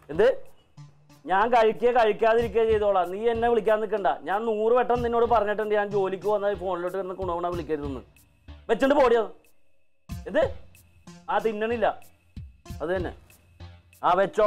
എന്ത് ഞാൻ കഴിക്കുക കഴിക്കാതിരിക്കുക ചെയ്തോളാം നീ എന്നെ വിളിക്കാൻ നിൽക്കണ്ട ഞാൻ നൂറ് വട്ടം നിന്നോട് പറഞ്ഞിട്ടുണ്ട് ഞാൻ ജോലിക്ക് വന്നാൽ ഫോണിലോട്ട് ഇരുന്ന് കുണകുണ വിളിക്കരുതെന്ന് വെച്ചിട്ട് പോടിയോ ഇത് ആ തിന്നണില്ല അത് തന്നെ ആ വെച്ചോ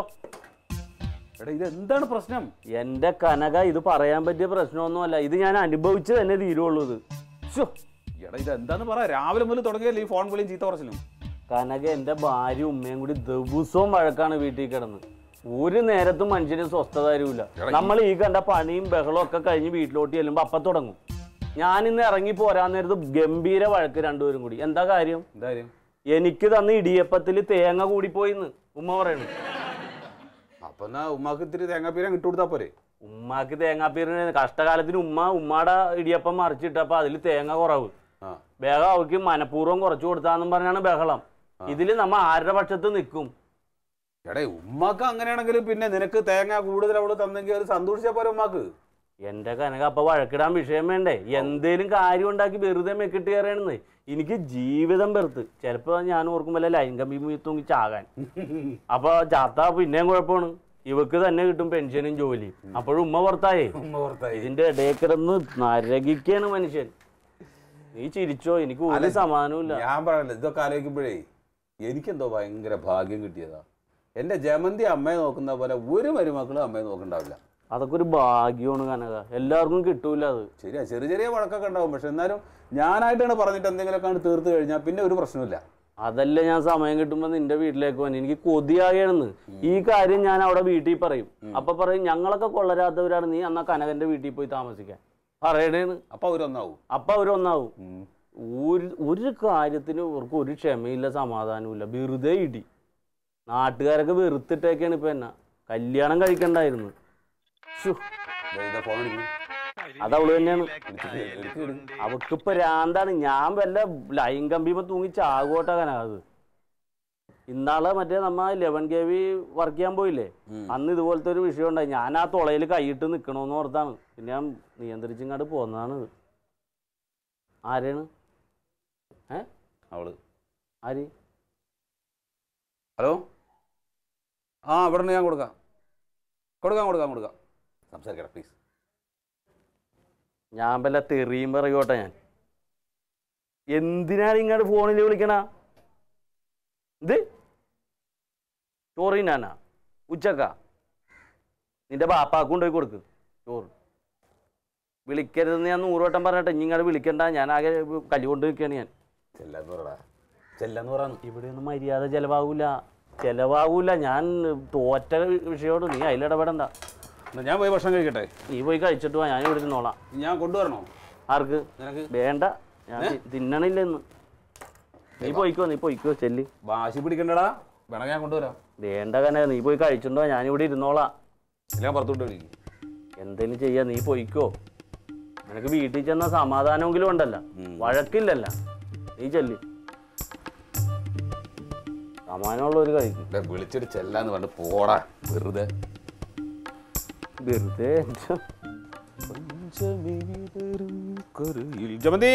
എടാ ഇത് എന്താണ് പ്രശ്നം എൻ്റെ കനക ഇത് പറയാൻ പറ്റിയ പ്രശ്നമൊന്നുമല്ല ഇത് ഞാൻ അനുഭവിച്ച് തന്നെ തീരുള്ളൂ ഇത് ശ്ശോ. എടാ ഇത് എന്താന്ന് പറ രാവിലെ മുതൽ തുടങ്ങിയല്ലേ ഈ ഫോൺ വിളിയും ചീത്ത പറച്ചിലും കനക എൻ്റെ ഭാര്യ ഉമ്മയും കൂടി ദിവസവും വഴക്കാണ് വീട്ടിൽ കിടന്ന് ഒരു നേരത്തും മനുഷ്യന് സ്വസ്ഥത തരൂല നമ്മൾ ഈ കണ്ട പണിയും ബഹളവും ഒക്കെ കഴിഞ്ഞ് വീട്ടിലോട്ട് ചെല്ലുമ്പോൾ അപ്പം തുടങ്ങും ഞാൻ ഇന്ന് ഇറങ്ങി പോരാൻ നേരത്ത് ഗംഭീര വഴക്ക് രണ്ടുപേരും കൂടി എന്താ കാര്യം എന്തായാലും എനിക്ക് തന്ന ഇടിയപ്പത്തിൽ തേങ്ങ കൂടിപ്പോയിന്ന് ഉമ്മ പറയണു അപ്പൊ എന്നാ ഉമ്മാക്ക് ഇത്തിരി തേങ്ങാപ്പീരം ഇട്ട് കൊടുത്താ പോരെ ഉമ്മാക്ക് തേങ്ങാപ്പീരിന് കഷ്ടകാലത്തിന് ഉമ്മ ഉമ്മാടെ ഇടിയപ്പം മറിച്ചിട്ടപ്പോൾ അതിൽ തേങ്ങ കുറവ് ആ ബഹളം അവർക്ക് മനഃപൂർവ്വം കുറച്ച് കൊടുത്താന്നും പറഞ്ഞാണ് ബഹളം ഇതിൽ നമ്മ ആരുടെ പക്ഷത്ത് നിൽക്കും എടേ ഉമ്മാക്ക് അങ്ങനെയാണെങ്കിൽ പിന്നെ നിനക്ക് തേങ്ങ കൂടുതൽ അവള് തന്നെങ്കിൽ അത് സന്തോഷിച്ചാ പോരെ ഉമ്മാക്ക് എന്റെ കനക അപ്പൊ വഴക്കിടാൻ വിഷയം വേണ്ടേ എന്തേലും കാര്യം ഉണ്ടാക്കി വെറുതെ മെക്കിട്ട് കയറണെന്ന് എനിക്ക് ജീവിതം വെറുത്ത് ചിലപ്പോ ഞാൻ ഓർക്കുമ്പോൾ ലൈൻ കമ്പി തൂങ്ങി ചാകാൻ അപ്പൊ ചാത്ത പിന്നെയും കുഴപ്പമാണ് ഇവക്ക് തന്നെ കിട്ടും പെൻഷനും ജോലിയും അപ്പോഴും ഉമ്മ പുറത്തായേ ഉമ്മ പുറത്തായി ഇതിന്റെ ഇടയിൽ കിടന്ന് നരകിക്കാണ് മനുഷ്യൻ നീ ചിരിച്ചോ എനിക്ക് ഒരു സമാനവും ഞാൻ പറയല്ല ഇതൊക്കെ ആലോചിക്കുമ്പോഴേ എനിക്കെന്തോ ഭയങ്കര ഭാഗ്യം കിട്ടിയതാ എന്റെ ജമന്തി അമ്മയെ നോക്കുന്ന പോലെ ഒരു മരുമക്കളും അമ്മയെ നോക്കണ്ടാവില്ല അതൊക്കെ ഒരു ഭാഗ്യമാണ് കനക എല്ലാവർക്കും കിട്ടൂല അത് ശരിയാ ചെറിയ ചെറിയ വഴക്കൊക്കെ ഉണ്ടാവും പക്ഷെ എന്നാലും ഞാനായിട്ടാണ് പറഞ്ഞിട്ട് എന്തെങ്കിലുമൊക്കെ ആണ് തീർത്ത് കഴിഞ്ഞാൽ പിന്നെ ഒരു പ്രശ്നമില്ല അതല്ല ഞാൻ സമയം കിട്ടുമ്പോ നിന്റെ വീട്ടിലേക്ക് പോകാൻ എനിക്ക് കൊതിയാകണെന്ന് ഈ കാര്യം ഞാൻ അവിടെ വീട്ടിൽ പറയും അപ്പൊ പറയും ഞങ്ങളൊക്കെ കൊള്ളരാത്തവരാണ് നീ അന്നാ കനകന്റെ വീട്ടിൽ പോയി താമസിക്കാൻ പറയണേന്ന് അപ്പൊ അവരൊന്നാവും അപ്പൊ അവരൊന്നാവും ഉം. ഒരു ഒരു കാര്യത്തിന് ഇവർക്ക് ഒരു ക്ഷമയില്ല സമാധാനമില്ല വെറുതെ ഇടി നാട്ടുകാരൊക്കെ വെറുത്തിട്ടേക്കാണ് ഇപ്പൊ എന്നാ കല്യാണം കഴിക്കണ്ടായിരുന്നു ശ്ശോ, ദേ ഇതാ ഫോൺ അടിക്കുന്നു. അതവള് തന്നെയാണ് എടുത്തിട്ട് എടുക്ക് എടുക്ക്. അവക്ക് ഇപ്പൊ രാന്താണ് ഞാൻ വല്ല ലൈൻ കമ്പിയുമ്പോ തൂങ്ങി ചാകോട്ടാ കനകത് ഇന്നാള് മറ്റേ നമ്മ ലെവൻ കെ വി വർക്ക് ചെയ്യാൻ പോയില്ലേ അന്ന് ഇതുപോലത്തെ ഒരു വിഷയം ഉണ്ടായി ഞാൻ ആ തുളയിൽ കൈയിട്ട് നിക്കണോന്ന് ഓർത്താണ് പിന്നെ ഞാൻ നിയന്ത്രിച്ചിങ്ങാട് പോന്നതാണ് ഇത്. ആരാണ് ഏ അവള് ആര് ഹലോ ആ ഇവിടെ നിന്ന് ഞാൻ കൊടുക്കാം കൊടുക്കാം കൊടുക്കാം കൊടുക്കാം സംസാരിക്കട്ടെ പ്ലീസ് ഞാൻ വല്ല തെറിയും പറയോട്ടെ ഞാൻ എന്തിനാണ് ഇങ്ങോട്ട് ഫോണിൽ വിളിക്കണ ഇത് ചോറ് തിന്നാനാ ഉച്ചക്ക നിന്റെ ബാപ്പാക്ക് കൊണ്ടുപോയി കൊടുക്ക് ചോറ് വിളിക്കരുതെന്ന് ഞാൻ നൂറ് വട്ടം പറഞ്ഞിട്ട് ഇനി ഇങ്ങോട്ട് വിളിക്കണ്ട ഞാൻ ആകെ കല്ലി കൊണ്ട് നിൽക്കുകയാണ് ഞാൻ ചെല്ലാന്ന് പറടാ ചെല്ലാന്ന് പറയാന്ന് ഇവിടെ ഒന്നും മര്യാദ ചെലവാകൂല ചെലവാകൂല ഞാൻ തോറ്റ വിഷയമാണ് നീ അതിലിടപെടണ്ട എന്നാ ഞാൻ പോയി ഭക്ഷണം കഴിക്കട്ടെ നീ പോയി കഴിച്ചിട്ട് വാ ഞാൻ ഇവിടെ ഇരുന്നോളാം ഞാൻ കൊണ്ടുവരണോ ആർക്ക് നിനക്ക് വേണ്ട ഞാൻ തി- തിന്നണില്ല ഇന്ന് നീ പോയിക്കോ നീ പോയിക്കോ ചെല്ലി വാശി പിടിക്കണ്ടടാ വേണമെങ്കിൽ ഞാൻ കൊണ്ടുവരാം വേണ്ട കനെ നീ പോയി കഴിച്ചിട്ടുണ്ടോ ഞാനിവിടെ ഇരുന്നോളാം ഇല്ല ഞാൻ പുറത്തോട്ട് വിളിക്കും എന്തേലും ചെയ്യാ നീ പോയിക്കോ നിനക്ക് വീട്ടിൽ ചെന്ന സമാധാനമെങ്കിലും ഉണ്ടല്ല വഴക്കില്ലല്ല നീ ചെല്ലി സമാനമുള്ള ഒരു കഴിക്കും വിളിച്ചിട്ട് ചെല്ലാന്ന് പറഞ്ഞിട്ട് പോടാ വെറുതെ വെറുതെ ജമന്തി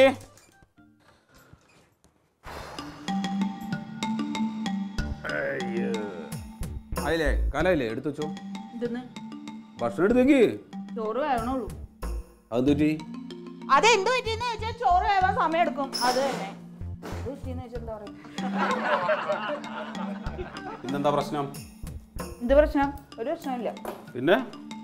ആയില്ലേ കാലായില്ലേ എടുത്തു വെച്ചോ ഇതെന്ന് ഭക്ഷണം എടുത്ത് വെക്ക് ചോറ് വേവണുള്ളൂ അത് തെറ്റി അതെന്ത് പറ്റിയെന്ന് വെച്ചാൽ ചോറ് വേവാൻ സമയം എടുക്കും അത് തന്നെ എന്ത് പറ്റിയെന്ന് വെച്ചാൽ എന്താ പറയുക പിന്നെന്താ പ്രശ്നം എന്ത് പ്രശ്നം ഒരു പ്രശ്നമില്ല പിന്നെ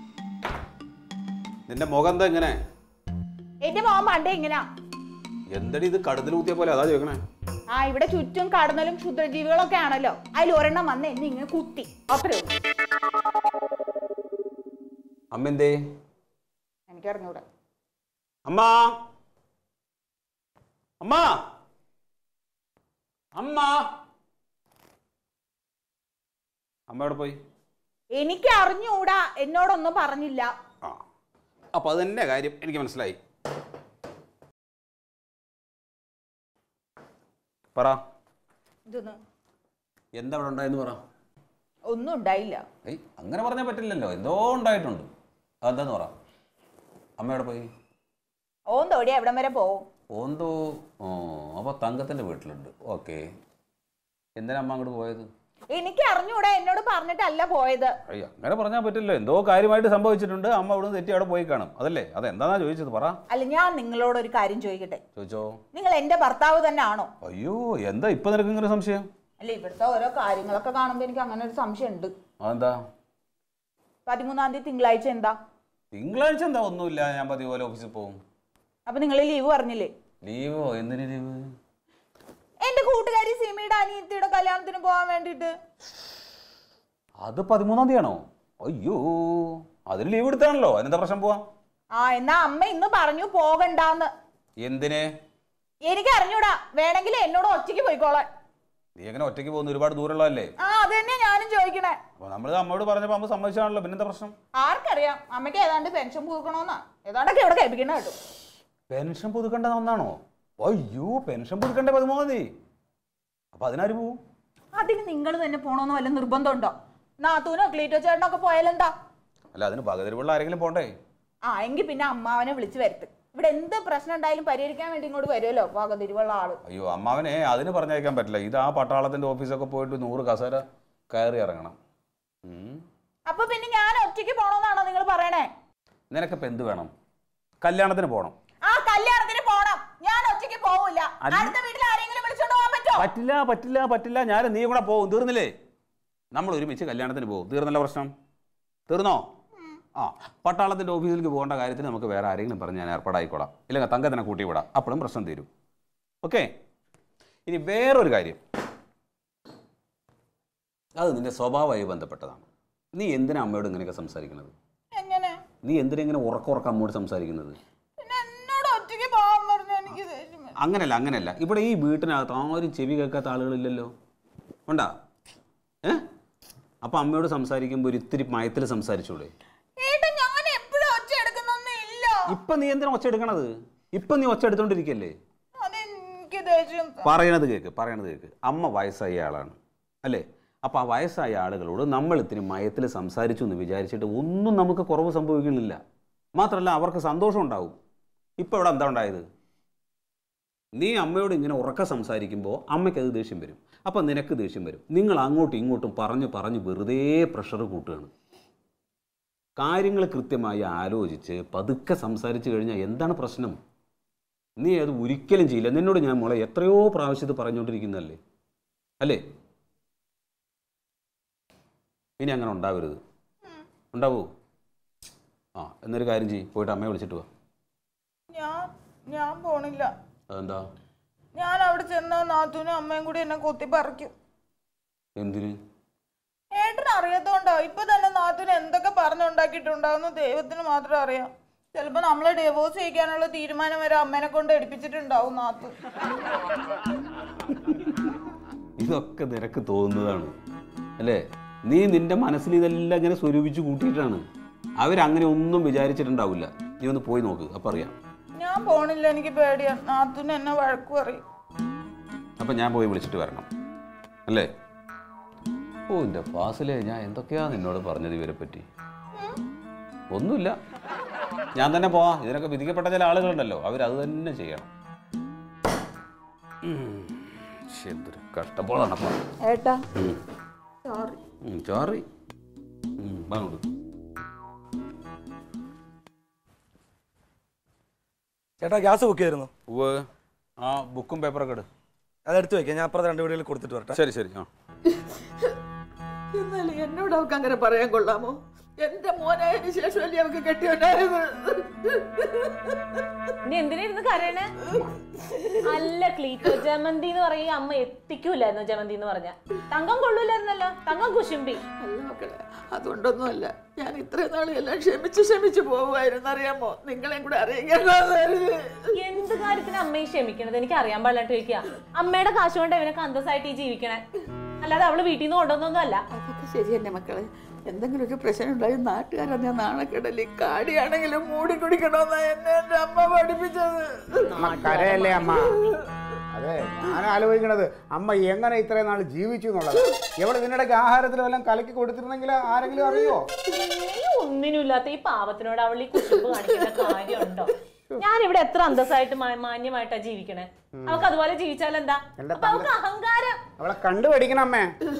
നിന്റെ മുഖം എന്താ ഇങ്ങനെ എന്റെ മോൻ പണ്ടേ ഇങ്ങനാ എന്തടി ഇത് കടുതൽ കുത്തിയ പോലെ അതാ ചോദിക്കണേ ആ ഇവിടെ ചുറ്റും കടന്നലും ക്ഷുദ്രജീവികളൊക്കെ ആണല്ലോ അതിൽ ഒരെണ്ണം വന്ന് എന്നെ ഇങ്ങനെ കുത്തി അത്രേ ഉള്ളൂ അമ്മ എന്തേ എനിക്ക് അറിഞ്ഞൂടാ അമ്മ അമ്മ അമ്മ അമ്മ എവിടെ പോയി എനിക്ക് അറിഞ്ഞൂടാ എന്നോടൊന്നും പറഞ്ഞില്ല ആ അപ്പൊ അത് തന്നെ കാര്യം എനിക്ക് മനസ്സിലായി പറ ഇതൊന്ന് എന്താ അവിടെ ഉണ്ടായെന്ന് പറ ഒന്നും ഉണ്ടായില്ല ഏയ് അങ്ങനെ പറഞ്ഞാൽ പറ്റില്ലല്ലോ എന്തോ ഉണ്ടായിട്ടുണ്ട് അതെന്താന്ന് പറ അമ്മ എവിടെ പോയി ഓൻ തോടി എവിടം വരെ പോവും ഓന്തോ ഓ അപ്പോൾ തങ്കത്തിൻ്റെ വീട്ടിലുണ്ട് ഓക്കെ എന്തിനാ അമ്മ അങ്ങോട്ട് പോയത് എനിക്ക് അറിഞ്ഞൂടാ എന്നോട് പറഞ്ഞിട്ടല്ല പോയത് അയ്യ അങ്ങനെ പറഞ്ഞാൽ പറ്റില്ല എന്തോ കാര്യമായിട്ട് സംഭവിച്ചിട്ടുണ്ട് അമ്മ അവിടെ തെറ്റി അവിടെ പോയി കാണും അതല്ലേ അതെന്താന്നാ ചോദിച്ചത് പറ അല്ല ഞാൻ നിങ്ങളോട് ഒരു കാര്യം ചോദിക്കട്ടെ ചോദിച്ചോ നിങ്ങൾ എന്റെ ഭർത്താവ് തന്നെ ആണോ അയ്യോ എന്താ ഇപ്പൊ നിനക്ക് ഇങ്ങനെ സംശയം അല്ല ഇവിടുത്തെ ഓരോ കാര്യങ്ങളൊക്കെ കാണുമ്പോൾ എനിക്ക് അങ്ങനെ ഒരു സംശയം ഉണ്ട് അതെന്താ പതിമൂന്നാം തീയതി തിങ്കളാഴ്ച എന്താ തിങ്കളാഴ്ച എന്താ ഒന്നുമില്ല ഞാൻ പതിവ് പോലെ ഓഫീസിൽ പോകും അപ്പൊ നിങ്ങൾ ലീവ് പറഞ്ഞില്ലേ ലീവോ എന്തിന് ലീവ് എന്റെ കൂട്ടുകാരി സിമിയുടെ അനിയത്തിയുടെ കല്യാണത്തിന് പോകാൻ വേണ്ടിട്ട് അത് പതിമൂന്നാം തീയതി ആണോ അയ്യോ അതിന് ലീവ് എടുത്താണല്ലോ അതിനെന്താ പ്രശ്നം പോവാം ആ എന്നാ അമ്മ ഇന്ന് പറഞ്ഞു പോകണ്ടാന്ന് എന്തിനെ എനിക്ക് അറിഞ്ഞൂടാ വേണമെങ്കിൽ എന്നോട് ഒറ്റയ്ക്ക് പോയിക്കോളാൻ നീ എങ്ങനെ ഒറ്റയ്ക്ക് പോകുന്ന ഒരുപാട് ദൂരമുള്ളതല്ലേ ആ അത് തന്നെ ഞാനും ചോദിക്കണേ അപ്പൊ നമ്മൾ അമ്മയോട് പറഞ്ഞപ്പോൾ അമ്മ സമ്മതിച്ചാണല്ലോ പിന്നെന്താ പ്രശ്നം ആർക്കറിയാം അമ്മയ്ക്ക് ഏതാണ്ട് പെൻഷൻ പുതുക്കണമെന്നാ ഏതാണ്ടൊക്കെ ഇവിടെ കേൾപ്പിക്കണ കേട്ടു പെൻഷൻ പുതുക്കേണ്ട ഒന്നാണോ അയ്യോ പെൻഷൻ പുതുക്കേണ്ട പതിമൂന്നാം തീയതി അപ്പൊ അതിനാര് പോവും അതിന് നിങ്ങൾ തന്നെ പോണോന്ന് വല്ല നിർബന്ധമുണ്ടോ നാത്തൂനോ ക്ലീറ്റോ ചേട്ടനോ പോയാലെന്താ അല്ല അതിന് പകതിരിവുള്ള ആരെങ്കിലും പോണ്ടേ ആ എങ്കിൽ പിന്നെ അമ്മാവനെ വിളിച്ച് വരുത്ത് ഇവിടെ എന്ത് പ്രശ്നം ഉണ്ടായാലും പരിഹരിക്കാൻ വേണ്ടി ഇങ്ങോട്ട് വരുമല്ലോ പകതിരിവുള്ള ആള് അയ്യോ അമ്മാവനെ അതിന് പറഞ്ഞയക്കാൻ പറ്റില്ല ഇത് ആ പട്ടാളത്തിന്റെ ഓഫീസൊക്കെ പോയിട്ട് നൂറ് കസേര കയറി ഇറങ്ങണം ഉം. അപ്പൊ പിന്നെ ഞാൻ ഒറ്റയ്ക്ക് പോണോന്നാണോ നിങ്ങൾ പറയണേ നിനക്കിപ്പോ എന്ത് വേണം കല്യാണത്തിന് പോകണം ആ കല്യാണത്തിന് പോണം ഞാൻ ഒറ്റയ്ക്ക് പോവില്ല അല്ല- അടുത്ത വീട്ടിൽ ആരെങ്കിലും വിളിച്ചോണ്ട് പോകാൻ പറ്റോ പറ്റില്ല പറ്റില്ല പറ്റില്ല ഞാൻ നീ കൂടെ പോകും തീർന്നില്ലേ നമ്മൾ ഒരുമിച്ച് കല്യാണത്തിന് പോകും തീർന്നല്ല പ്രശ്നം തീർന്നോ ആ പട്ടാളത്തിന്റെ ഓഫീസിലേക്ക് പോകേണ്ട കാര്യത്തിന് നമുക്ക് വേറെ ആരെങ്കിലും പറഞ്ഞ് ഞാൻ ഏർപ്പാടായിക്കോളാം ഇല്ലെങ്കിൽ തങ്കത്തിനെ കൂട്ടി വിടാം അപ്പോഴും പ്രശ്നം തീരും ഓക്കെ ഇനി വേറൊരു കാര്യം അത് നിന്റെ സ്വഭാവമായി ബന്ധപ്പെട്ടതാണ് നീ എന്തിനാ അമ്മയോട് ഇങ്ങനെയൊക്കെ സംസാരിക്കുന്നത് എങ്ങനെ നീ എന്തിനാ ഇങ്ങനെ ഉറക്ക ഉറക്കം അമ്മയോട് സംസാരിക്കുന്നത് പിന്നെ എന്നോട് ഒറ്റയ്ക്ക് പോകാൻ പറഞ്ഞ എനിക്ക് ദേഷ്യം വരും. അങ്ങനല്ല അങ്ങനല്ല ഇവിടെ ഈ വീട്ടിനകത്ത് ആരും ചെവി കേൾക്കാത്ത ആളുകളില്ലല്ലോ ഉണ്ടാ ഏ അപ്പം അമ്മയോട് സംസാരിക്കുമ്പോൾ ഒരു ഇത്തിരി മയത്തിൽ സംസാരിച്ചൂടെ ഏട്ടാ ഞാൻ എപ്പോഴും ഒച്ച എടുക്കുന്നൊന്നും ഇല്ല ഇപ്പം നീ എന്തിനാ ഒച്ച എടുക്കണത് ഇപ്പം നീ ഒച്ച എടുത്തോണ്ടിരിക്കല്ലേ അതെനിക്ക് ദേഷ്യം പറയണത് കേക്ക് പറയണത് കേക്ക് അമ്മ വയസ്സായ ആളാണ് അല്ലേ അപ്പം ആ വയസ്സായ ആളുകളോട് നമ്മൾ ഇത്തിരി മയത്തിൽ സംസാരിച്ചു എന്ന് വിചാരിച്ചിട്ട് ഒന്നും നമുക്ക് കുറവ് സംഭവിക്കുന്നില്ല മാത്രമല്ല അവർക്ക് സന്തോഷം ഉണ്ടാവും ഇപ്പം ഇവിടെ എന്താ ഉണ്ടായത് നീ അമ്മയോട് ഇങ്ങനെ ഉറക്ക സംസാരിക്കുമ്പോൾ അമ്മയ്ക്ക് അത് ദേഷ്യം വരും അപ്പം നിനക്ക് ദേഷ്യം വരും നിങ്ങൾ അങ്ങോട്ടും ഇങ്ങോട്ടും പറഞ്ഞ് പറഞ്ഞ് വെറുതെ പ്രഷർ കൂട്ടുകയാണ് കാര്യങ്ങൾ കൃത്യമായി ആലോചിച്ച് പതുക്കെ സംസാരിച്ചു കഴിഞ്ഞാൽ എന്താണ് പ്രശ്നം നീ അത് ഒരിക്കലും ചെയ്യില്ല നിന്നോട് ഞാൻ മോളെ എത്രയോ പ്രാവശ്യം ഇത് പറഞ്ഞുകൊണ്ടിരിക്കുന്നതല്ലേ അല്ലേ ഇനി അങ്ങനെ ഉണ്ടാവരുത് ഉണ്ടാവൂ ആ എന്നൊരു കാര്യം ചെയ്യ് പോയിട്ട് അമ്മയെ വിളിച്ചിട്ട് വാ ഞാൻ ഞാൻ പോണില്ല അതെന്താ ഞാൻ അവിടെ ചെന്ന നാത്തൂനും അമ്മയും കൂടി എന്നെ കൊത്തി പറിക്കും എന്തിന് ഏട്ടന് അറിയാത്തോണ്ടോ ഇപ്പൊ തന്നെ നാത്തൂന് എന്തൊക്കെ പറഞ്ഞുണ്ടാക്കിയിട്ടുണ്ടാവുന്ന ദൈവത്തിന് മാത്രം അറിയാം ചിലപ്പോ നമ്മളെ ഡിവോഴ്സ് ചെയ്യിക്കാനുള്ള തീരുമാനം വരെ അമ്മേനെ കൊണ്ട് എടുപ്പിച്ചിട്ടുണ്ടാവും നാത്തു ഇതൊക്കെ നിനക്ക് തോന്നുന്നതാണ് അല്ലേ നീ നിന്റെ മനസ്സിൽ ഇതെല്ലാം ഇങ്ങനെ സ്വരൂപിച്ച് കൂട്ടിയിട്ടാണ് അവരങ്ങനെ ഒന്നും വിചാരിച്ചിട്ടുണ്ടാവില്ല നീ ഒന്ന് പോയി നോക്ക് അപ്പം അറിയാം ഞാൻ പോണില്ല എനിക്ക് പേടിയാ നാത്തൂന് എന്നെ വഴക്കു പറയും അപ്പം ഞാൻ പോയി വിളിച്ചിട്ട് വരണം അല്ലേ ഓ എൻ്റെ ഫാസിലെ ഞാൻ എന്തൊക്കെയാ നിന്നോട് പറഞ്ഞത് ഇവരെ പറ്റി ഒന്നുമില്ല ഞാൻ തന്നെ പോവാ ഇതിനൊക്കെ വിധിക്കപ്പെട്ട ചില ആളുകളുണ്ടല്ലോ അവരത് തന്നെ ചെയ്യണം ഉം. ശ്ശെ, എന്തൊരു കഷ്ടപ്പാടാണപ്പോ ഏട്ടാ ഉം. സോറി ഉം, ചോറി ഉം, വാ ഇങ്ങോട്ട്. ചേട്ടാ ഗ്യാസ് ബുക്ക് ചെയ്തിരുന്നു ഉവ്വ് ആ ബുക്കും പേപ്പറൊക്കെ എടു അതെടുത്ത് വെക്കാം ഞാൻ അപ്പുറത്തെ രണ്ട് വീടുകളിൽ കൊടുത്തിട്ട് വരട്ടെ ശരി ശരി ആ എന്നാലും എന്നോട് അവൾക്ക് അങ്ങനെ പറയാൻ കൊള്ളാമോ എന്റെ മോനായതിനു ശേഷമല്ലേ അവൾക്ക് കെട്ടിയുണ്ടായത് നീ എന്തിനായിരുന്നു കരയണേ അല്ല ക്ലീറ്റോ ജമന്തി എന്ന് പറയും അമ്മ എത്തിക്കൂലായിരുന്നു ജമന്തി എന്ന് പറഞ്ഞ തങ്കം കൊള്ളൂലായിരുന്നല്ലോ തങ്കം കുശുമ്പി അല്ല മക്കളെ അതുകൊണ്ടൊന്നുമല്ല ഞാൻ ഇത്രയും നാളും എല്ലാം ക്ഷമിച്ച് ക്ഷമിച്ച് പോകുമായിരുന്നു അറിയാമോ നിങ്ങളെയും കൂടെ അറിയിക്കേണ്ടതായിരുന്നു എന്ത് കാര്യത്തിന് അമ്മയെ ക്ഷമിക്കണത് എനിക്ക് അറിയാൻ പാടില്ലാട്ട് ചോദിക്കുക അമ്മയുടെ കാശ് കൊണ്ട് ഇവനൊക്കെ അന്തസ്സായിട്ട് ഈ ജീവിക്കണേ അല്ലാതെ അവള് വീട്ടിൽ നിന്ന് കൊണ്ടുവന്നൊന്നും അല്ല അതൊക്കെ ശരി തന്നെ മക്കളെ എന്തെങ്കിലും ഒരു പ്രശ്നം ഉണ്ടായി നാട്ടുകാരെ നാണക്കെടലി കാടിയാണെങ്കിലും മൂടി കുടിക്കണമെന്നാ എന്നെ എന്റെ അമ്മ പഠിപ്പിച്ചത് അമ്മ കരയല്ലേ അമ്മ അതെ ഞാൻ ആലോചിക്കണത് അമ്മ എങ്ങനെ ഇത്രയും നാൾ ജീവിച്ചു എന്നുള്ളത് എവിടെ ഇതിനിടയ്ക്ക് ആഹാരത്തിൽ വല്ലതും കലക്കി കൊടുത്തിരുന്നെങ്കിൽ ആരെങ്കിലും അറിയോ നീ ഒന്നിനുമില്ലാത്ത ഈ പാവത്തിനോട് അവൾ ഈ കുശുമ്പ് കാണിക്കുന്ന കാര്യമുണ്ടോ ഞാൻ ഇവിടെ എത്ര അന്തസ്സായിട്ട് മാ- മാന്യമായിട്ടാ ജീവിക്കണേ അവൾക്ക് അതുപോലെ ജീവിച്ചാൽ എന്താ എന്റെ അപ്പൊ അവൾക്ക് അഹങ്കാരം അവളെ കണ്ടു പഠിക്കണം അമ്മേ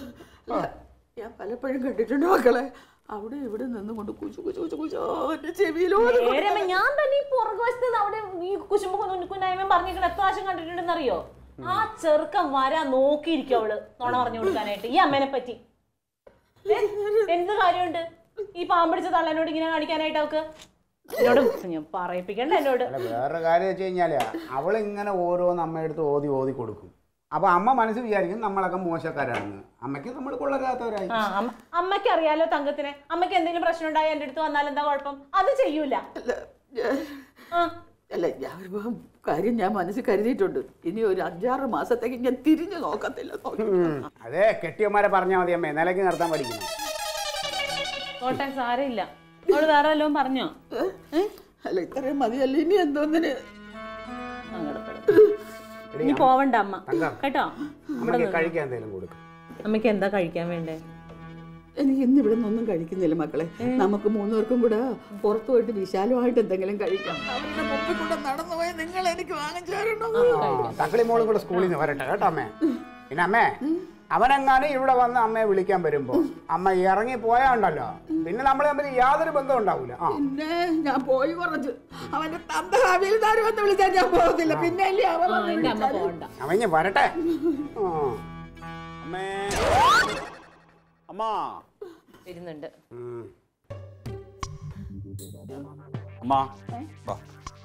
ഞാൻ പലപ്പോഴും കണ്ടിട്ടുണ്ട് മക്കളെ അവിടെ ഇവിടെ നിന്നുകൊണ്ട് കുച്ചു കുച്ചു കുച്ചു കുച്ചോ എന്റെ ചെവിയിലോ നേരമേ ഞാൻ തന്നെ ഈ പുറകുവശത്ത് നിന്ന് അവിടെ ഈ കുശുമ്പ കുഞ്ഞായ്മ പറഞ്ഞിരിക്കണ എത്ര പ്രാവശ്യം കണ്ടിട്ടുണ്ടെന്ന് അറിയോ ആ ചെറുക്കൻ വരാൻ നോക്കിയിരിക്കും അവള് നുണ പറഞ്ഞു കൊടുക്കാനായിട്ട് ഈ അമ്മേനെ പറ്റി ഏ? എന്ത് കാര്യമുണ്ട് ഈ പാമ്പിടിച്ച തള്ളനോട് ഇങ്ങനെ കാണിക്കാനായിട്ട് അവക്ക് എന്നോട് ഞാൻ പറയിപ്പിക്കണ്ട എന്നോട് അല്ല വേറൊരു കാര്യം വെച്ച് കഴിഞ്ഞാല് അവളിങ്ങനെ ഓരോന്ന് അമ്മയെടുത്ത് ഓതി ഓതി കൊടുക്കും അപ്പൊ അമ്മ മനസ്സ് വിചാരിക്കും നമ്മളൊക്കെ മോശക്കാരാണെന്ന് അമ്മയ്ക്ക് നമ്മൾ കൊള്ളരാത്തവരായി ആ അമ്മ- അമ്മയ്ക്ക് അറിയാലോ തങ്കത്തിനെ അമ്മയ്ക്ക് എന്തെങ്കിലും പ്രശ്നം ഉണ്ടായി എന്റെ അടുത്ത് വന്നാൽ എന്താ കുഴപ്പം അത് ചെയ്യൂല അല്ല ഞാൻ- ആ അല്ല ഞാൻ ഒരു കാര്യം ഞാൻ മനസ്സിൽ കരുതിയിട്ടുണ്ട് ഇനി ഒരു അഞ്ചാറ് മാസത്തേക്ക് ഞാൻ തിരിഞ്ഞു നോക്കത്തില്ല നോക്കി. ഉം. അതെ കെട്ടിയന്മാരെ പറഞ്ഞാൽ മതി അമ്മേ നിലയ്ക്ക് നിർത്താൻ പഠിക്കണം കോട്ടെ സാരമില്ല അവള് വേറെ വല്ലതും പറഞ്ഞോ ഏ? അല്ല ഇത്രയും മതിയല്ല ഇനി എന്തോന്നിന് സങ്കടപ്പെടും ഇനി പോവണ്ട അമ്മ തങ്കം. കേട്ടോ അമ്മയ്ക്ക് കഴിക്കാൻ എന്തെങ്കിലും കൊടുക്കും അമ്മയ്ക്ക് എന്താ കഴിക്കാൻ വേണ്ടേ എനിക്ക് ഇന്ന് ഇവിടെ നിന്നൊന്നും കഴിക്കുന്നില്ല മക്കളെ നമുക്ക് മൂന്നുപേർക്കും കൂടെ പുറത്തു പോയിട്ട് വിശാലമായിട്ട് എന്തെങ്കിലും കഴിക്കാം അവരുടെ മുമ്പിൽ കൂടെ നടന്നു പോയി നിങ്ങൾ എനിക്ക് വാങ്ങിച്ചു തരണോ തക്കളി മോളും കൂടെ സ്കൂളിൽ നിന്ന് വരട്ടെ കേട്ടോ അമ്മേ പിന്നെ അമ്മേ അവനെങ്ങാനും ഇവിടെ വന്ന് അമ്മയെ വിളിക്കാൻ വരുമ്പോ അമ്മ ഇറങ്ങി പോയാ ഉണ്ടല്ലോ പിന്നെ നമ്മൾ തമ്മിൽ യാതൊരു ബന്ധവും ഉണ്ടാവൂല ആ പിന്നെ ഞാൻ പോയി കുറച്ച് അവന്റെ തന്ത ഹബീൽദാർ വന്ന് വിളിച്ചാൽ ഞാൻ പോകത്തില്ല പിന്നെ അല്ലേ അവൻ ആ, വന്ന് എന്റെ അമ്മ വിളിച്ചാല്? പോവണ്ട അവൻ ഇനി വരട്ടെ ആ അമ്മേ അമ്മ വരുന്നുണ്ട് ഉം. അമ്മ വാ.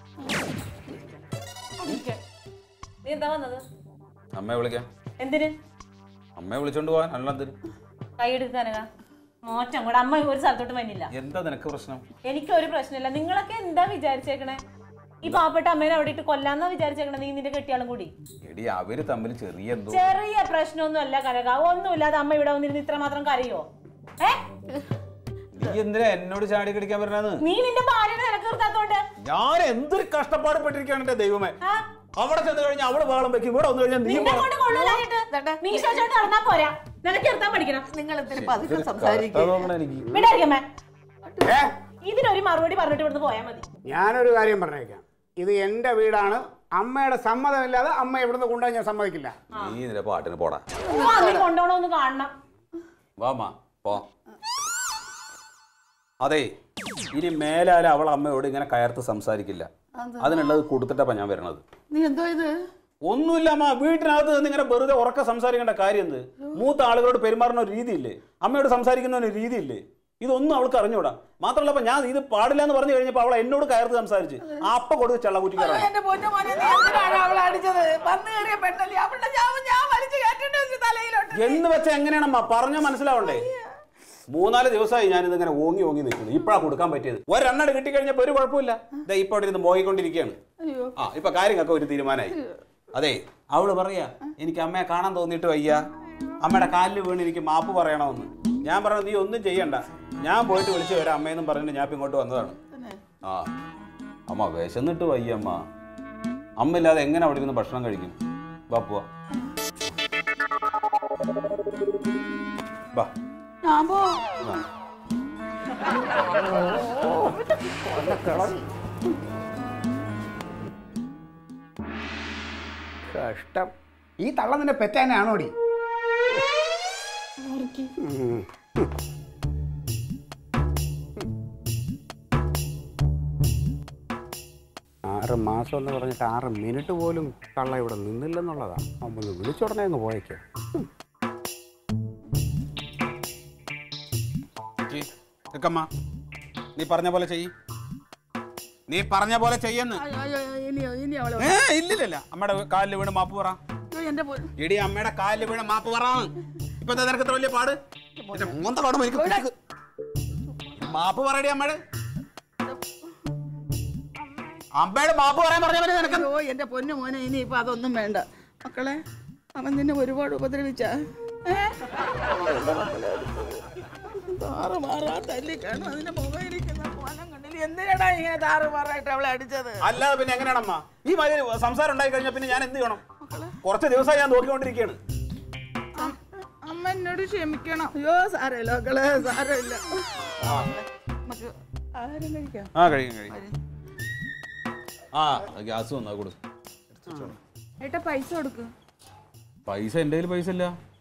നീ എന്താ വന്നത് അമ്മയെ വിളിക്കാം എന്തിന് അമ്മയെ വിളിച്ചോണ്ട് പോവാൻ അല്ല എന്തിന് കൈയെടുക്കാനക മോറ്റം കൂടെ അമ്മ ഒരു സ്ഥലത്തോട്ട് വന്നില്ല എന്താ നിനക്ക് പ്രശ്നം എനിക്കൊരു പ്രശ്നമില്ല നിങ്ങളൊക്കെ എന്താ വിചാരിച്ചേക്കണേ ഈ പാവപ്പെട്ട അമ്മേനെ അവിടെ ഇട്ട് കൊല്ലാന്നാ വിചാരിച്ചേക്കണേ നീ നിന്റെ കെട്ടിയാളും കൂടി എടി അവര് തമ്മിൽ ചെറിയ എന്തോ ചെറിയ പ്രശ്നമൊന്നും അല്ല കനക ഒന്നുമില്ലാതെ അമ്മ ഇവിടെ വന്നിരുന്ന് ഇത്ര മാത്രം കരയോ ഏ നീ എന്തിനാ എന്നോട് ചാടി കടിക്കാൻ പറഞ്ഞത് നീ നിന്റെ ഭാര്യനെ നിനക്ക് നിർത്താത്തോണ്ട് ഞാൻ എന്തൊരു കഷ്ടപ്പാട് പെട്ടിരിക്കുകയാണ് എന്റെ ദൈവമേ ആ? അവിടെ ചെന്ന് കഴിഞ്ഞാൽ അവള് ബഹളം വെക്കും ഇവിടെ വന്നു കഴിഞ്ഞാൽ നീ നിന്നെ കൊണ്ട് കൊള്ളൂലായിട്ട് നീ ശേഷം നടന്നാ പോരാ നിനക്ക് നിർത്താൻ പഠിക്കണം നിങ്ങൾ എന്തിനു പതുക്കെ സംസാരിക്കുക എനിക്ക് വിടായിരിക്കമ്മേ ഏ ഇതിനൊരു മറുപടി പറഞ്ഞിട്ട് ഇവിടുന്ന് പോയാ മതി ഞാനൊരു കാര്യം പറഞ്ഞേക്കാം ഇത് എൻ്റെ വീടാണ് അമ്മയുടെ സമ്മതമില്ലാതെ അമ്മ ഇവിടുന്ന് കൊണ്ടുപോയി ഞാൻ സമ്മതിക്കില്ല നീ നിന്റെ പാട്ടിന് പോടാ ആ, നീ കൊണ്ടുപോകണമെന്ന് കാണണം വാമ്മ പോ അതെ ഇനി മേലാലും അവൾ അമ്മയോട് ഇങ്ങനെ കയർത്ത് സംസാരിക്കില്ല അതിനുള്ളത് കൊടുത്തിട്ടപ്പാ ഞാൻ വരണത് നീ എന്തോ ഇത് ഒന്നുമില്ല അമ്മ വീട്ടിനകത്ത് നിന്ന് ഇങ്ങനെ വെറുതെ ഉറക്കെ സംസാരിക്കേണ്ട കാര്യം എന്ത് മൂത്ത ആളുകളോട് പെരുമാറുന്ന ഒരു രീതിയില്ലേ അമ്മയോട് സംസാരിക്കുന്ന ഒരു രീതിയില്ലേ ഇതൊന്നും അവൾക്ക് അറിഞ്ഞൂടാ മാത്രമല്ല അപ്പൊ ഞാൻ ഇത് പാടില്ല എന്ന് പറഞ്ഞു കഴിഞ്ഞപ്പോ അവൾ എന്നോട് കയർത്ത് സംസാരിച്ച് ആ അപ്പ കൊടുത്ത് ചള്ളകുറ്റിക്കാരാണ് എന്റെ പൊന്നു മോനെ നീ എന്തിനാണ് അവളെ അടിച്ചത് വന്നു കയറിയ പെണ്ണല്ലേ അവളുടെ ചാവ് ഞാൻ വലിച്ചു കയറ്റിട്ട് വെച്ച് തലയിലോട്ട് എന്ന് വെച്ചാൽ എങ്ങനെയാണമ്മ പറഞ്ഞാൽ മനസ്സിലാവണ്ടേ മൂന്നാല് ദിവസമായി ഞാനിത് ഇങ്ങനെ ഓങ്ങി ഓങ്ങി നിൽക്കുന്നു ഇപ്പഴാ കൊടുക്കാൻ പറ്റിയത് ഒരെണ്ണട് കിട്ടിക്കഴിഞ്ഞപ്പോ ഒരു കുഴപ്പമില്ല ദേ ഇപ്പൊ അവിടെ ഇരുന്ന് മോങ്ങിക്കൊണ്ടിരിക്കുകയാണ് അയ്യോ ആ ഇപ്പൊ കാര്യങ്ങളൊക്കെ ഒരു തീരുമാനമായി അതെ അവള് പറയാ എനിക്ക് അമ്മയെ കാണാൻ തോന്നിയിട്ട് വയ്യ അമ്മയുടെ കാലിൽ വീണ് എനിക്ക് മാപ്പ് പറയണമെന്ന് ഞാൻ പറഞ്ഞു നീ ഒന്നും ചെയ്യണ്ട ഞാൻ പോയിട്ട് വിളിച്ചു വരാം അമ്മയെന്നും പറഞ്ഞിട്ട് ഞാൻ ഇപ്പൊ ഇങ്ങോട്ട് വന്നതാണ് ആ അമ്മ വിശന്നിട്ട് വയ്യ അമ്മ അമ്മ ഇല്ലാതെ എങ്ങനെ അവിടെ ഇരുന്ന് ഭക്ഷണം കഴിക്കും വാ പോവാ വാ ഞാൻ പോ ആ. കഷ്ടം ഈ തള്ള നിന്റെ പെറ്റാനാണോടി ഉം. ആറ് മാസം എന്ന് പറഞ്ഞിട്ട് ആറ് മിനിറ്റ് പോലും തള്ള ഇവിടെ നിന്നില്ലെന്നുള്ളതാ ഒന്ന് വിളിച്ചുടനെ അങ്ങ് പോയേക്കോ ഈ, നിക്കമ്മ നീ പറഞ്ഞ പോലെ ചെയ്യ് നീ പറഞ്ഞ പോലെ ചെയ്യുന്നു അയ്യോ, അയ്യോ, ഇനിയോ ഇനി അവളെ ഏ ഇല്ലില്ല അമ്മയുടെ കാലിൽ വീണ് മാപ്പ് പറ അയ്യോ, എന്റെ പൊന്നു എടി അമ്മയുടെ കാലിൽ വീണ് മാപ്പ് പറ ഇപ്പൊ എന്താ നിനക്ക് ഇത്ര വലിയ പാട് എന്റെ മൂന്നത്തെ പാടും എനിക്ക് പിടിക്ക്. മാപ്പ് പറയടി അമ്മയുടെ അമ്മയുടെ മാപ്പ് പറയാൻ പറഞ്ഞ പോലെ നിനക്ക് അയ്യോ എന്റെ പൊന്നു മോനെ ഇനി ഇപ്പൊ അതൊന്നും വേണ്ട മക്കളെ അവൻ നിന്നെ ഒരുപാട് ഉപദ്രവിച്ച താറ് മാറാ തല്ലി കാണും അതിന്റെ മുഖം ഇരിക്കുന്ന കോലം കണ്ടില്ല എന്തിനാടാ ഇങ്ങനെ താറ് മാറായിട്ട് അവളെ അടിച്ചത് അല്ലാതെ പിന്നെ എങ്ങനെയാണ് അമ്മ ഈ മാതിരി സംസാരം ഉണ്ടായി കഴിഞ്ഞാൽ പിന്നെ ഞാൻ എന്ത് ചെയ്യണം കുറച്ച് ദിവസമായി ഞാൻ നോക്കിക്കൊണ്ടിരിക്കുകയാണ് അമ്മ എന്നോട് ക്ഷമിക്കണം അയ്യോ സാരമില്ല മക്കളെ സാരമില്ല നമുക്ക് ആഹാരം കഴിക്കാം ആ കഴിയും കഴിയും ആ ഗ്യാസ് വന്നാ കൊടു ഏട്ടാ പൈസ കൊടുക്ക് പൈസ എൻ്റെ കയ്യിൽ പൈസ ഇല്ല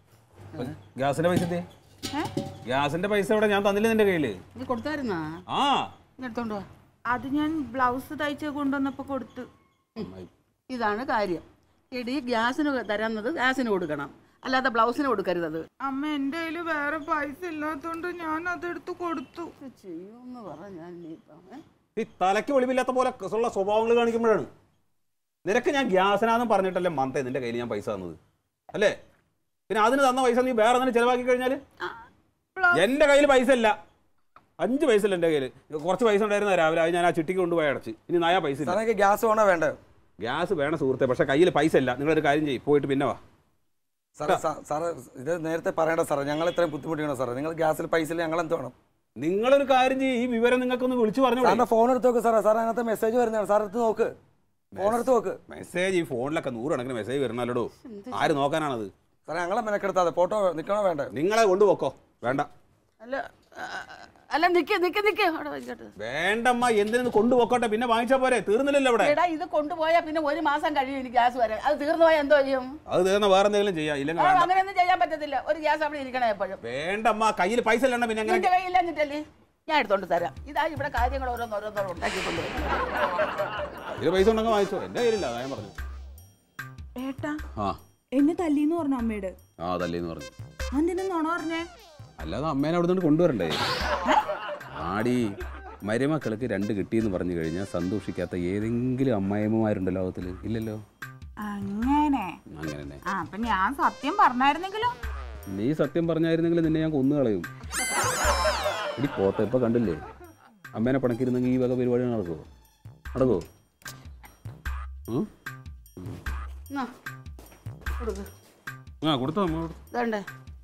ഗ്യാസിന്റെ പൈസ എന്തേ? ഗ്യാസിന്റെ പൈസ ഇവിടെ ഞാൻ തന്നില്ല നിന്റെ കയ്യില് നീ കൊടുത്തായിരുന്നാ ആ നീ എടുത്തോണ്ട് വാ അത് ഞാൻ ബ്ലൗസ് തയ്ച്ച് കൊണ്ടുവന്നപ്പോ കൊടുത്തു ഇതാണ് കാര്യം എടി ഗ്യാസിന് തരുന്നത് ഗ്യാസിന് കൊടുക്കണം അല്ലാതെ ബ്ലൗസിന് കൊടുക്കരുത് അമ്മ എന്റെ കയ്യില് വേറെ പൈസ ഇല്ലാത്തോണ്ട് ഞാൻ അതെടുത്ത് കൊടുത്തു ചെയ്യുമെന്ന് പറ ഞാൻ ഇനിയിപ്പം ഏ? ഈ തലയ്ക്ക് വെളിവില്ലാത്ത പോലെ ഉള്ള സ്വഭാവങ്ങൾ കാണിക്കുമ്പോഴാണ് നിനക്ക് ഞാൻ ഗ്യാസിനാന്ന് പറഞ്ഞിട്ടല്ലേ മന്ത നിന്റെ കയ്യിൽ ഞാൻ പൈസ തന്നത് അല്ലേ പിന്നെ അതിന് തന്ന പൈസ നീ വേറെ തന്നെ ചെലവാക്കി കഴിഞ്ഞാൽ എന്റെ കയ്യിൽ പൈസ ഇല്ല അഞ്ച് പൈസ ഇല്ല എന്റെ കയ്യിൽ കുറച്ച് പൈസ ഉണ്ടായിരുന്ന രാവിലെ അത് ഞാൻ ആ ചിട്ടിക്ക് കൊണ്ടുപോയി അടച്ച് ഇനി നയാ പൈസ ഇല്ല സാറേ ഗ്യാസ് വേണോ വേണ്ടേ ഗ്യാസ് വേണം സുഹൃത്തെ പക്ഷെ കയ്യിൽ പൈസ ഇല്ല നിങ്ങളൊരു കാര്യം ചെയ്യും പോയിട്ട് പിന്നെ വാ സാറേ സാ- സാറേ ഇത് നേരത്തെ പറയണ്ട സാറേ ഞങ്ങൾ ഇത്രയും ബുദ്ധിമുട്ടിക്കണം സാറേ നിങ്ങൾ ഗ്യാസിൽ പൈസ ഇല്ല ഞങ്ങൾ എന്ത് വേണം നിങ്ങളൊരു കാര്യം ചെയ്യും ഈ വിവരം നിങ്ങൾക്കൊന്ന് വിളിച്ചു പറഞ്ഞു സാറിന്റെ ഫോൺ എടുത്ത് നോക്ക് സാറേ സാറേ അതിനകത്ത് മെസ്സേജ് വരുന്നതാണ് സാർ എടുത്ത് നോക്ക് ഫോൺ എടുത്ത് നോക്ക് മെസ്സേജ് ഈ ഫോണിലൊക്കെ നൂറുകണക്കിന് മെസ്സേജ് വരണല്ലോ ആര് നോക്കാനാണത് സാറേ ഞങ്ങളെ മെനക്കെടുത്താതെ ഫോട്ടോ നിൽക്കണോ വേണ്ടേ നിങ്ങളെ കൊണ്ടുപോക്കോ വേണ്ട അല്ല ആ, അല്ല നിക്ക് നിക്ക് നിക്ക് അവിടെ വയ്ക്കട്ടെ വേണ്ടമ്മ എന്തിനു കൊണ്ടുപോക്കോട്ടെ പിന്നെ വാങ്ങിച്ചാ പോരെ തീർന്നില്ലല്ലോ ഇവിടെ എടാ ഇത് കൊണ്ടുപോയാൽ പിന്നെ ഒരു മാസം കഴിയും എനിക്ക് ഗ്യാസ് വരാൻ അത് തീർന്നു പോയാൽ എന്തോ ചെയ്യും അത് തീർന്ന വേറെ എന്തെങ്കിലും ചെയ്യാം ആ, ഇല്ലെങ്കിൽ വേണ്ട അങ്ങനെയൊന്നും ചെയ്യാൻ പറ്റത്തില്ല ഒരു ഗ്യാസ് അവിടെ ഇരിക്കണേ എപ്പോഴും വേണ്ടമ്മ കയ്യിൽ പൈസ ഇല്ലണ്ട പിന്നെ എങ്ങനെ നിന്റെ കയ്യില്ലെന്നിട്ടല്ലേ ഞാൻ എടുത്തോണ്ട് തരാം ഇതാ ഇവിടെ കാര്യങ്ങൾ ഓരോന്നോരോന്നോരം ഉണ്ടാക്കിക്കൊണ്ട് വരും. കയ്യിൽ പൈസ ഉണ്ടെങ്കിൽ വാങ്ങിച്ചോ എന്റെ കയ്യിലില്ല അതാ ഞാൻ പറഞ്ഞു ഏട്ടാ ആ എന്നെ തല്ലിന്ന് പറഞ്ഞു അമ്മയോട് ആ അതല്ലേന്ന് പറഞ്ഞു എന്തിനാ നുണ പറഞ്ഞേ അല്ലാതെ അമ്മേനെ അവിടെ നിന്ന് കൊണ്ടുവരണ്ടേ ആടി മരുമക്കൾക്ക് രണ്ട് കിട്ടിയെന്ന് പറഞ്ഞു കഴിഞ്ഞാൽ സന്തോഷിക്കാത്ത ഏതെങ്കിലും അമ്മായിമ്മമാരുണ്ടല്ലോ ലോകത്തിൽ ഇല്ലല്ലോ അങ്ങനെ അങ്ങനെ തന്നെ ആ അപ്പൊ ഞാൻ സത്യം പറഞ്ഞായിരുന്നെങ്കിലോ നീ സത്യം പറഞ്ഞായിരുന്നെങ്കിൽ നിന്നെ ഞാൻ കൊന്നു കളയും ഇടി പോത്ത ഇപ്പൊ കണ്ടില്ലേ അമ്മേനെ പണക്കിരുന്നെങ്കിൽ ഈ വക പരിപാടി നടക്കുമോ നടക്കുമോ ഉം? എന്നാ, കൊടുക്ക്. ആ കൊടുത്തോ അമ്മ കൊടുത്തോ. ഇതാണ്ടേ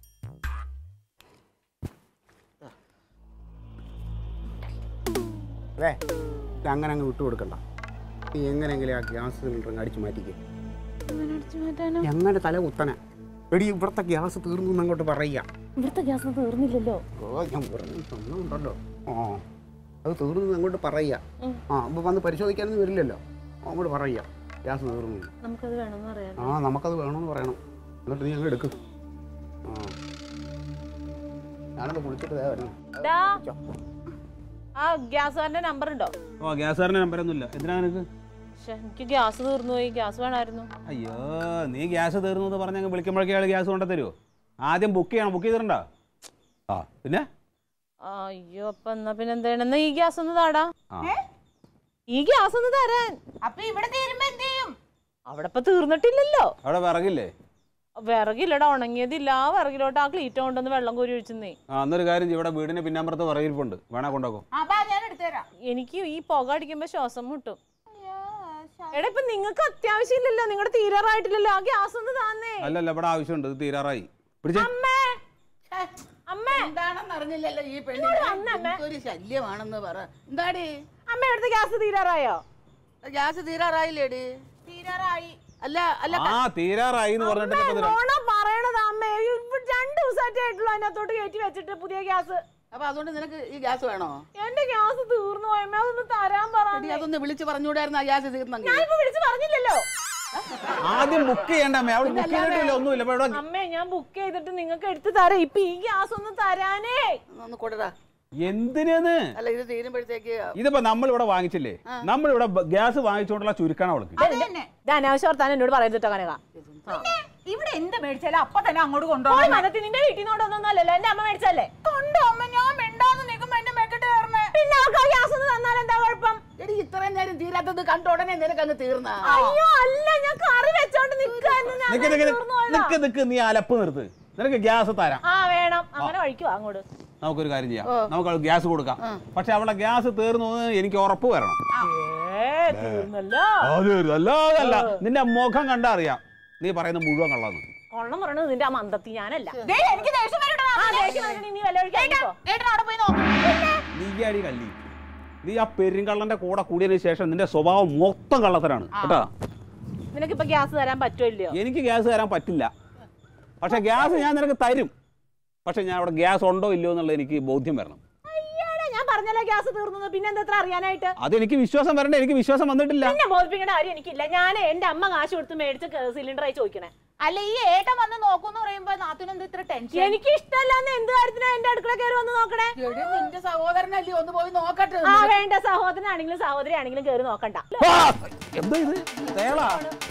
അതെ ഇത് അങ്ങനെ അങ്ങ് വിട്ടു കൊടുക്കണ്ട നീ എങ്ങനെയെങ്കിലും ആ ഗ്യാസ് സിലിണ്ടർ അങ്ങ് അടിച്ചു മാറ്റിക്കേ എങ്ങനെ തല കുത്തനെ എടി ഇവിടുത്തെ ഗ്യാസ് തീർന്നു എന്ന് അങ്ങോട്ട് പറയുക ഇവിടുത്തെ ഗ്യാസ് തീർന്നില്ലല്ലോ ഓ ഞാൻ പറഞ്ഞു തന്നുണ്ടല്ലോ ആ അത് തീർന്നു എന്ന് അങ്ങോട്ട് പറയുക ആ അപ്പോൾ വന്ന് പരിശോധിക്കാനൊന്നും വരില്ലല്ലോ ആ, അങ്ങോട്ട് പറയുക ഗ്യാസ് തീർന്നു എന്ന്. നമുക്കത് വേണമെന്ന് അറിയാം ആ നമുക്കത് വേണമെന്ന് പറയണം എന്നിട്ട് നീ അങ്ങ് എടുക്കും ആ ഞാനത് കുളിച്ചിട്ട് ദേ വരണം ഡാ, ആ ഗ്യാസുകാരന്റെ നമ്പർ ഉണ്ടോ ഓ ഗ്യാസുകാരൻ്റെ നമ്പരൊന്നും ഇല്ല എന്തിനാ നിനക്ക് ശ്ശെ, എനിക്ക് ഗ്യാസ് തീർന്നു പോയി ഗ്യാസ് വേണമായിരുന്നു അയ്യോ നീ ഗ്യാസ് തീർന്നു എന്ന് പറഞ്ഞ് അങ്ങ് വിളിക്കുമ്പോഴേക്കും അയാൾ ഗ്യാസ് കൊണ്ടു തരുമോ ആദ്യം ബുക്ക് ചെയ്യണം ബുക്ക് ചെയ്തിട്ടുണ്ടോ ആ പിന്നെ അയ്യോ അപ്പൊ എന്നാ പിന്നെ എന്താ ഈ ഗ്യാസ് ഒന്ന് താടാ ആ ഈ ഗ്യാസ് ഒന്ന് തരാൻ അപ്പൊ ഇവിടെ തീരുമ്പോ എന്ത് ചെയ്യും അവിടെ ഇപ്പൊ തീർന്നിട്ടില്ലല്ലോ അവിടെ വിറകില്ലേ വിറകില്ലടാ ഉണങ്ങിയതില്ല ആ വിറകിലോട്ട് ആ ക്ലീറ്റ കൊണ്ടൊന്ന് വെള്ളം കോരി ഒഴിച്ചെന്നേ ആ എന്നൊരു കാര്യം ചെയ്യ്, ഇവിടെ വീടിന് പിന്നാമ്പുറത്ത് വിറകിരിപ്പുണ്ട് വേണേ കൊണ്ടുപോകും അപ്പൊ ഞാൻ എടുത്തുതരാം എനിക്ക് ഈ പുക അടിക്കുമ്പോ ശ്വാസം മുട്ടും എടാ ഇപ്പൊ നിങ്ങൾക്ക് അത്യാവശ്യമില്ലല്ലോ നിങ്ങളുടെ തീരാറായിട്ടില്ലല്ലോ ആ ഗ്യാസ് ഒന്ന് താന്നേ അല്ലല്ല ഇവിടെ ആവശ്യമുണ്ട് ഇത് തീരാറായി പിടിച്ചേ അമ്മേ അമ്മേ എന്താണെന്ന് അറിഞ്ഞില്ലല്ലോ ഈ ഇങ്ങോട്ട് വന്നേ, അമ്മേ. പെണ്ണിന് ഒരു ശല്യമാണെന്ന് പറ എന്താടി അമ്മ എടുത്ത ഗ്യാസ് തീരാറായോ ഗ്യാസ് തീരാറായില്ലേടി തീരാറായി അല്ല അല്ല ആ തീരാറായി എന്ന് പറഞ്ഞിട്ട് ഇപ്പൊ ഇത് ര- നോണ പറയണത് അമ്മേ ഇപ്പൊ രണ്ട് ദിവസമായിട്ടേ ആയിട്ടുള്ളൂ അതിനകത്തോട്ട് കയറ്റി വെച്ചിട്ട് പുതിയ ഗ്യാസ് അപ്പൊ അതുകൊണ്ട് നിനക്ക് ഈ ഗ്യാസ് വേണോ എന്റെ ഗ്യാസ് തീർന്നു പോയമ്മേ അതൊന്ന് തരാൻ പറ എടി അതൊന്ന് വിളിച്ച് പറഞ്ഞുകൂടായിരുന്നു ആ ഗ്യാസ് തീർന്നെങ്കിൽ ഞാൻ ഇപ്പൊ വിളിച്ച് പറഞ്ഞില്ലല്ലോ ആദ്യം ബുക്ക് ചെയ്യണ്ട അമ്മേ അവിടെ ബുക്ക് ചെയ്തിട്ടില്ല ഒന്നുമില്ല ഇപ്പൊ ഇവിടെ അമ്മേ ഞാൻ ബുക്ക് ചെയ്തിട്ട് നിങ്ങൾക്ക് എടുത്ത് തരാം ഇപ്പൊ ഈ ഗ്യാസ് ഒന്ന് തരാനേ ഒന്ന് കൊടുടാ എന്തിനാന്ന് അല്ല ഇത് തീരുമ്പോഴത്തേക്ക് ഇതിപ്പോ നമ്മൾ ഇവിടെ വാങ്ങിച്ചില്ലേ നമ്മൾ ഇവിടെ ഗ്യാസ് വാങ്ങിച്ചുകൊണ്ടുള്ള ചുരുക്കാണ് അവൾക്ക് അത് തന്നെ ഇത് അനാവശ്യ വർത്താനം എന്നോട് പറയരുത് കനക ഇവിടെ എന്ത് മേടിച്ചാലും അപ്പൊ തന്നെ അങ്ങോട്ട് പോയി കൊണ്ടുപോകണം മനത്തി നിന്റെ വീട്ടിൽ നിന്നോടൊന്നും അല്ലല്ലോ എന്റെ അമ്മ മേടിച്ചല്ലേ കൊണ്ടോ അമ്മ ഞാൻ മിണ്ടാന്ന് നിൽക്കുമ്പോ എന്റെ മെക്കിട്ട് കയറണേ പിന്നെ അവൾക്ക് ആ ഗ്യാസ് ഒന്ന് തന്നാൽ എന്താ കുഴപ്പം എടി ഇത്രയും നേരം തീരാത്തത് കണ്ട ഉടനെ നിനക്ക് അങ്ങ് തീർന്ന അയ്യോ അല്ല ഞാൻ കറി വെച്ചോണ്ട് നിക്കായിരുന്നു ഞാൻ നിക്ക് നിക്ക് തീർന്നു പോയതാ. നിക്ക് നിക്ക് നീ അലപ്പ് നിർത്ത് നിനക്ക് ഗ്യാസ് തരാം ആ വേണം അങ്ങനെ വഴിക്കുവാ അങ്ങോട്ട് നമുക്കൊരു കാര്യം ചെയ്യാം നമുക്ക് അവൾക്ക് ഗ്യാസ് കൊടുക്കാം പക്ഷെ അവളെ ഗ്യാസ് തീർന്നു എന്ന് എനിക്ക് ഉറപ്പ് വരണം ഏ തീർന്നല്ലോ അത് അല്ലാതല്ല നിന്റെ മുഖം കണ്ടാ അറിയാം നീ പറയുന്ന മുഴുവൻ കള്ളാന്ന് കൊള്ളം പറയണത് നിന്റെ ആ മന്ദത്തി ഞാനല്ല ദേ, എനിക്ക് ദേഷ്യം വരട്ടെ ആ ദേഷ്യം വന്നിട്ട് നീ വല്ല വഴിക്ക് ഇറങ്ങിക്കോ. ഏട്ടൻ അവിടെ പോയി നോക്കും നീ അടി കള്ളി നീ ആ പെരുങ്കള്ളന്റെ കൂടെ കൂടിയതിനു ശേഷം നിന്റെ സ്വഭാവം മൊത്തം കള്ളത്തരാണ് കേട്ടാ നിനക്കിപ്പോ ഗ്യാസ് തരാൻ പറ്റുമോ ഇല്ലയോ എനിക്ക് ഗ്യാസ് തരാൻ പറ്റില്ല പക്ഷെ ഗ്യാസ് ഞാൻ നിനക്ക് തരും പക്ഷെ ഞാൻ അവിടെ ഗ്യാസ് ഉണ്ടോ ഇല്ലയോ എന്നുള്ളത് എനിക്ക് ബോധ്യം വരണം അയ്യാടെ ഞാൻ പറഞ്ഞല്ലോ ഗ്യാസ് തീർന്നത് പിന്നെ എന്താ എത്ര അറിയാനായിട്ട് അതെനിക്ക് വിശ്വാസം വരണ്ടേ എനിക്ക് വിശ്വാസം വന്നിട്ടില്ല എന്നെ ബോധിപ്പിക്കേണ്ട കാര്യം എനിക്കില്ല ഞാൻ എന്റെ അമ്മ കാശ് കൊടുത്ത് മേടിച്ച സിലിണ്ടറായി ചോദിക്കണേ അല്ല ഈ ഏട്ടൻ വന്ന് നോക്കൂന്ന് പറയുമ്പോ നാത്തുന് എന്ത് ഇത്ര ടെൻഷൻ എനിക്ക് ഇഷ്ടമല്ലാന്ന് എന്ത് കാര്യത്തിനാ എന്റെ അടുക്കള കയറി വന്ന് നോക്കണേ എടി, നിന്റെ സഹോദരനല്ലേ ഒന്ന് പോയി നോക്കട്ടെ ആ വേണ്ട സഹോദരനാണെങ്കിലും സഹോദരി ആണെങ്കിലും കയറി നോക്കണ്ട എന്താ ഇത് തേളാ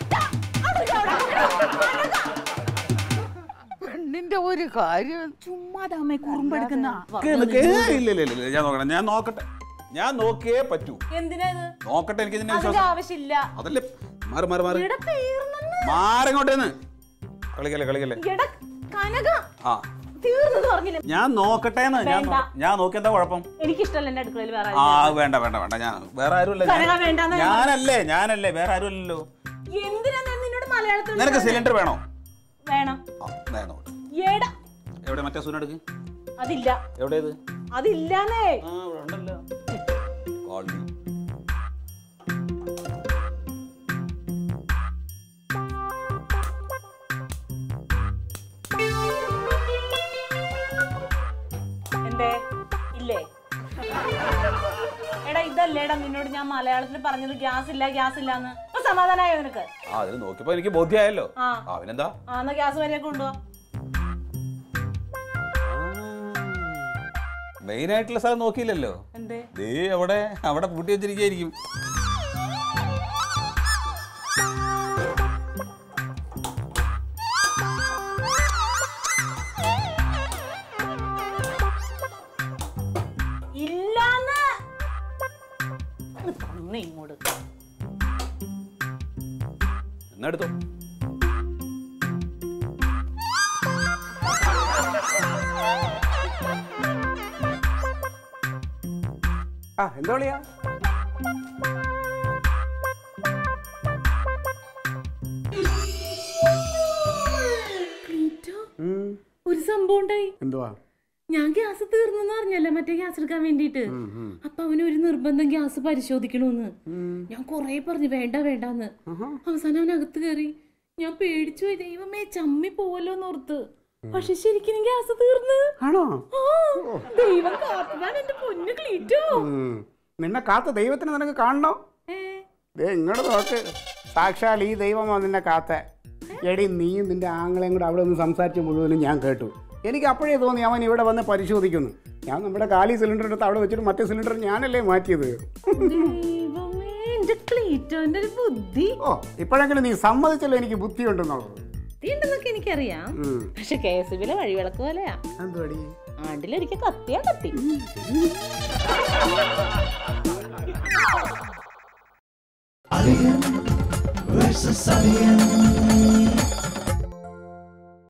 പെണ്ണിന്റെ ഒരു കാര്യം ചുമ്മാതാമേ കുറുമ്പെടുക്കുന്ന നിക്ക് നിക്ക്. ഏയ് ഇല്ല ഇല്ല ഇല്ല ഇല്ല. ഞാൻ നോക്കണം ഞാൻ നോക്കട്ടെ ഞാൻ നോക്കിയേ പറ്റൂ എന്തിനാ ഇത് നോക്കട്ടെ എനിക്ക് ഇതിന്റെ അതിന്റെ വിശ്വാസം ആവശ്യമില്ല അതല്ലേ മാറി മാറി മാറി ഇവിടെ തീർന്നെന്ന് മാറിങ്ങോട്ടേന്ന് കളിക്കല്ലേ കളിക്കല്ലേ ഇവിടെ കനക ആ തീർന്നെന്ന് പറഞ്ഞില്ല ഞാൻ നോക്കട്ടേന്ന് ഞാൻ വേണ്ട. നോ- ഞാൻ നോക്കി എന്താ കുഴപ്പം എനിക്കിഷ്ടമല്ല എന്റെ അടുക്കളയിൽ വേറെ ആ ആരും വേണ്ട വേണ്ട വേണ്ട ഞാൻ വേറെ ആരുമല്ല കനക ഞാൻ- വേണ്ടാന്ന് ഞാൻ ഞാനല്ലേ ഞാനല്ലേ വേറെ ആരുമല്ലല്ലോ എന്തിനാ ഞാൻ നിന്നോട് മലയാളത്തിൽ നിനക്ക് സിലിണ്ടർ വേണോ വേണം ആ, ദേ നോക്ക്. എടാ എവിടെ മറ്റേ സൂനെടുക്ക് അതില്ല എവിടെ ഇത് അതില്ലാന്നേ ആ ഇവിടെ ഉണ്ടല്ലോ Call me. എന്തേ ഇല്ലേ എടാ ഇതല്ലേടാ നിന്നോട് ഞാൻ മലയാളത്തിൽ പറഞ്ഞത് ഗ്യാസ് ഇല്ല ഗ്യാസ് ഇല്ലാന്ന് ഇപ്പൊ സമാധാനായോ നിനക്ക് ആ അതിൽ നോക്കിയപ്പോ എനിക്ക് ബോധ്യമായല്ലോ ആ. ആ പിന്നെന്താ ആ എന്നാ ഗ്യാസ് വരെയൊക്കെ കൊണ്ടുപോവാ മെയിൻ ആയിട്ടുള്ള സ്ഥലം നോക്കിയില്ലല്ലോ എന്തേ ദേ അവിടെ അവിടെ പൂട്ടി വെച്ചിരിക്കും ഇല്ലാന്ന് ഇത് തന്നേ ഇങ്ങോട്ട് എന്നാ എടുത്തോ ആ എന്താ വിളിയാ ഒരു സംഭവം ഉണ്ടായി എന്തുവാ ഞാൻ ഗ്യാസ് തീർന്നെന്ന് പറഞ്ഞല്ലേ മറ്റേ ഗ്യാസ് എടുക്കാൻ വേണ്ടിട്ട് അപ്പൊ അവന് ഒരു നിർബന്ധം ഗ്യാസ് പരിശോധിക്കണമെന്ന് ഞാൻ കൊറേ പറഞ്ഞു വേണ്ട വേണ്ടാന്ന് അവസാനം അവൻ അകത്ത് കയറി ഞാൻ പേടിച്ചു പോയി ദൈവമേ ചമ്മി പോവല്ലോ എന്നോർത്ത് പക്ഷെ ശരിക്കും ഗ്യാസ് തീർന്ന് ആണോ ആ, ദൈവം കാത്തതാണ് എന്റെ പൊന്നു ക്ലീറ്റോ ഉം. നിന്നെ കാത്ത ദൈവത്തിന് നിനക്ക് കാണണോ ഏ, ദേ ഇങ്ങോട്ട് നോക്ക് സാക്ഷാൽ ഈ ദൈവമാണ് നിന്നെ കാത്ത എടി നീയും നിന്റെ ആങ്ങളെയും കൂടെ അവിടെ ഒന്ന് സംസാരിച്ച് മുഴുവനും ഞാൻ കേട്ടു എനിക്ക് അപ്പോഴേ തോന്നി അവൻ ഇവിടെ വന്ന് പരിശോധിക്കുന്നു ഞാൻ നമ്മുടെ കാലി സിലിണ്ടർ എടുത്ത് അവിടെ വെച്ചിട്ട് മറ്റേ സിലിണ്ടർ ഞാനല്ലേ മാറ്റിയത് ദൈവമേ എന്റെ ക്ലീറ്റോന്റെ ഒരു ബുദ്ധി ഓ ഇപ്പോഴെങ്കിലും നീ സമ്മതിച്ചല്ലോ എനിക്ക് ബുദ്ധിയുണ്ടെന്നുള്ളത് ഉണ്ടെന്നൊക്കെ എനിക്കറിയാം ഉം. പക്ഷെ കെ എസ് ബിയിലെ വഴിവിളക്ക് പോലെയാ എന്തുവാടി ആണ്ടിലൊരിക്കൽ കത്തിയാ കത്തി versus Alien.